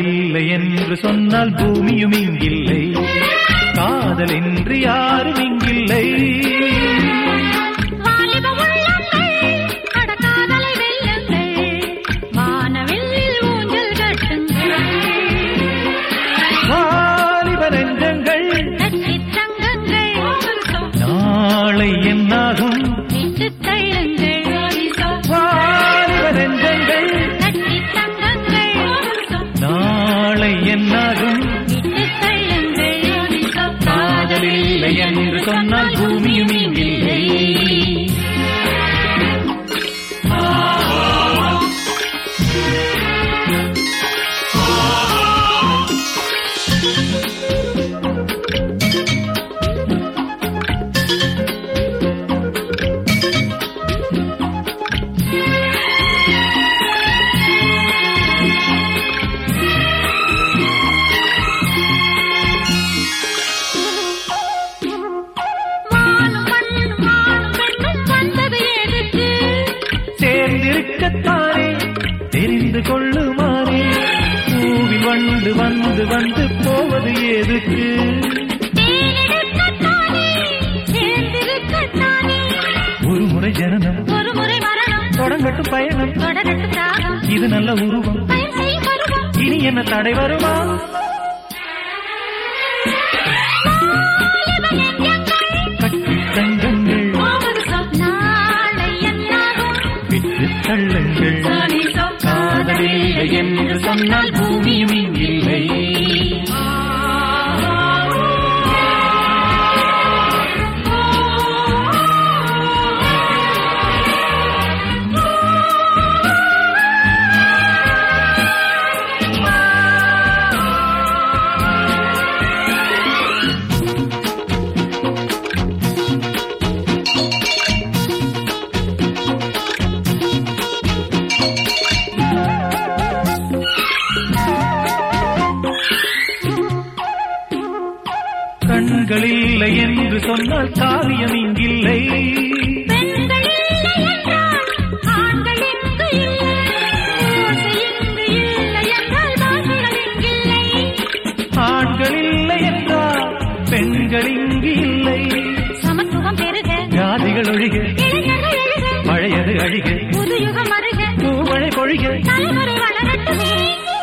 காதலில்லை என்று சொன்னால் பூமியும் இங்கில்லை காதல் என்று யாரும் இங்கில்லை வாலிப உள்ளங்கள் அடக்காதலை வெல்லுங்கள் வானவெல்லில் ஊஞ்சல் கட்டுங்கள் வாலிப நெஞ்சங்கள் கட்டித் தங்குங்கள் நாளை என்னாகும் விட்டுத் தள்ளுங்கள் வாலிப நெஞ்சங்கள் கட்டித் தங்குங்கள் நாளை என்னாகும் விட்டுத் தள்ளுங்கள் காதலில்லை என்று சொன்னால் பூமியும் இங்கில்லை வானும் மண்ணும் வானும் பெண்ணும் வந்தது எதுக்கு சேர்ந்திருக்கத்தானே தெரிந்து கொள்ளுமாறே பூவில் வண்டு வந்து வந்து போவது எதுக்கு தேனெடுக்கத்தானே சேர்ந்திருக்கத்தானே ஒரு முறை ஜனனம் ஒரு முறை மரணம் தொடங்கட்டும் பயணம் தொடரட்டும் தாகம் இது நல்ல உருவம் பயன் செய்யும் பருவம் இனி என்ன தடை வருமா கட்டி தங்கங்கள் நாளை என்னாகும் விட்டு தள்ளுங்கள் காதலில்லை என்று சொன்னால் பூமியும் இங்கில்லை கண்கள் இல்லை என்று சொன்னால் காரியம் இங்கில்லை பெண்கள் இல்லை என்றால் ஆண்கள் இங்கு இல்லை ஓசை இங்கு இல்லை என்றால் பாஷைகள் இங்கில்லை ஆண்கள் இல்லை என்றால் பெண்கள் இங்கு இல்லை சமத்துவம் பெருக ஜாதிகள் ஒழிக இளைஞர்கள் எழுக பழையது அழிக புது யுகம் அருக பூமழை பொழிக தலைமுறை வளரட்டுமே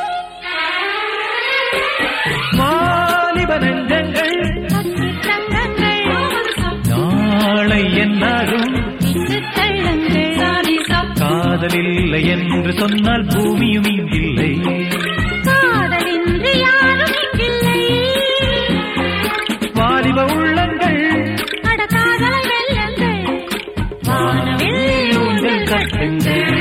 வாலிப நெஞ்சங்கள் கட்டித் தங்கங்கள் நாளை என்னாகும் விட்டுத் தள்ளுங்கள் காதலில்லை என்று சொன்னால் பூமியும் இங்கில்லை காதலின்றி யாரும் இங்கில்லை வாலிப உள்ளங்கள் அட காதலை வெல்லுங்கள் வானவில் ஊஞ்சல் கட்டுங்கள்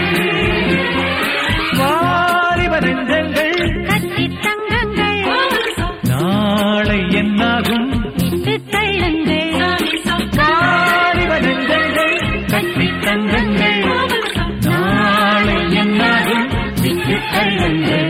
வாலிப நெஞ்சங்கள் கட்டித் தங்குங்கள் நாளை என்னாகும் விட்டுத் தள்ளுங்கள் வாலிப நெஞ்சங்கள் கட்டி தங்கங்கள் நாளை என்னாகும் விட்டு தள்ளுங்கள்